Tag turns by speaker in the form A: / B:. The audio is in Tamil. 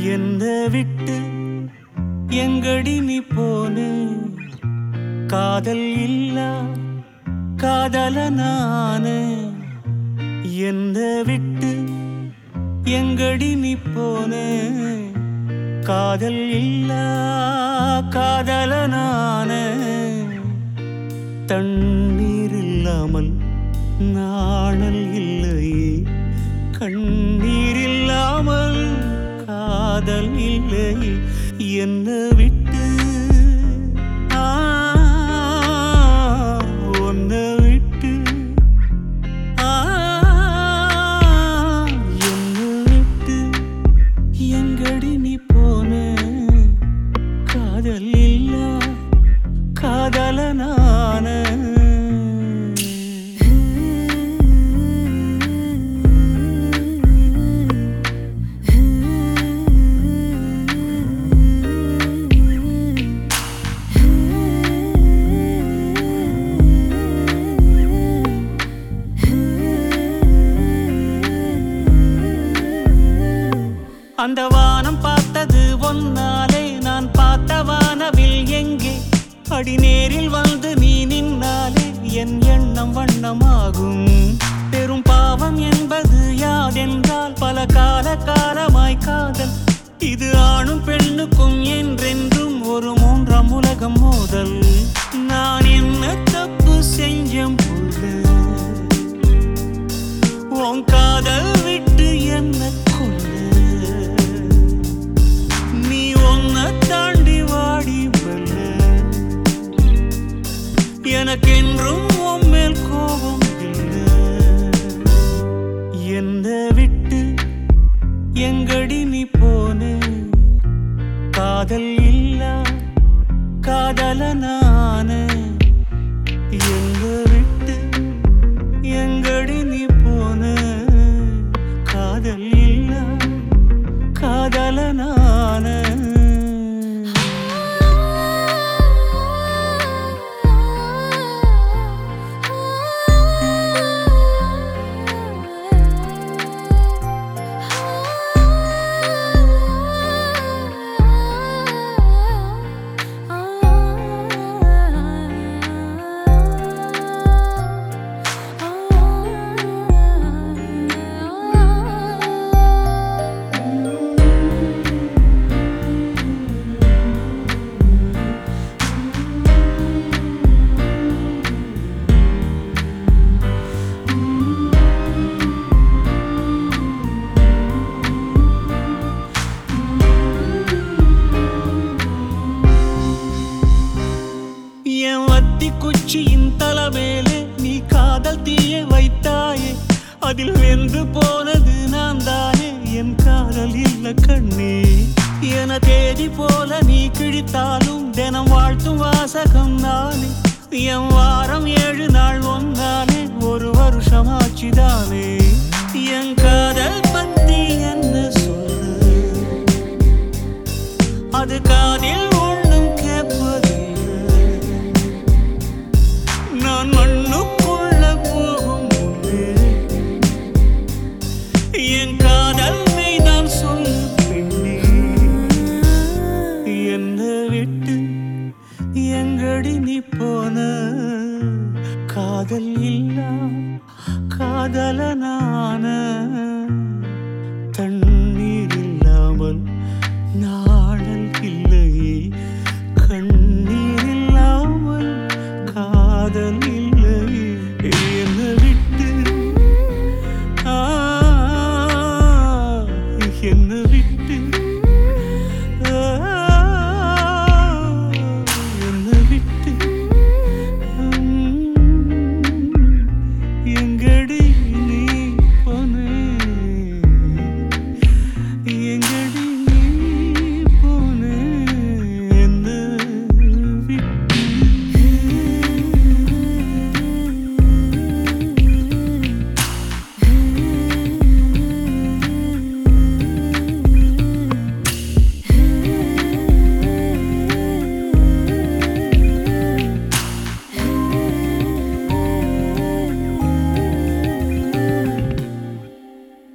A: என்ன விட்டு எங்கடி நீ போனே காதல் இல்லா காதல நானு என்ன விட்டு எங்கடி நீ போனே காதல் இல்லா காதல நானு தண்ணீர் இல்லாமல் நாணல் இல்லையே கண்ணீர் இல்லாமல் காதல் இல்லையே என்ன விட்டு ஆ, உன்னை விட்டு ஆ, என்னை விட்டு எங்கடி நீ போன காதல் இல்லா காதல நான அந்த வானம் பார்த்தது ஒன்னாலே நான் பார்த்த வானவில் எங்கே அடி நேரில் வந்து நீ நின்னாலே என் எண்ணம் வண்ணமாகும் பெரும் பாவம் என்பது யாதென்றால் பல கால காலமாய் காதல் இது ஆணும் பெண்ணுக்கும் என்றென்றும் ஒரு மூன்றாம் உலகம் மோதல் நான் என்ன தப்பு செஞ்சம் புள்ள உன் காதல் விட்டு என்ன கொல்ல நீ ஒன்ன தாண்டி வாடி மெல்ல எனக்கென்றும் உன் மேல் கோபம் இல்லை என்ன விட்டு எங்கடி நீ போனே காதல் இல்லா காதல நானே எங்க விட்டு எங்கடி நீ போன காதல் இல்ல காதல நான என் வத்தி குச்சியின் தலைமேலே நீ காதல் தீய வைத்தாயே அதில் வெந்து போனது நான் தானே என் காதல் இல்ல கண்ணே என தேதி போல நீ கிழித்தாலும் தினம் வாழ்த்தும் வாசகம் நானே என் வாரம் ஏழு நாள் ஒன்னாலே ஒரு வருஷமாச்சுதானே என் காதல் பத்தி என்ன சொல்லு அது காதில் ஒண்ணும் கேட்பதில்லை நான் மண்ணுக்குள்ள போகும் முன்னே என் காதல் மெய்தான் சொல்லு பெண்ணே என்னை விட்டு எங்கடி நீ போன காதல் இல்லா காதல நான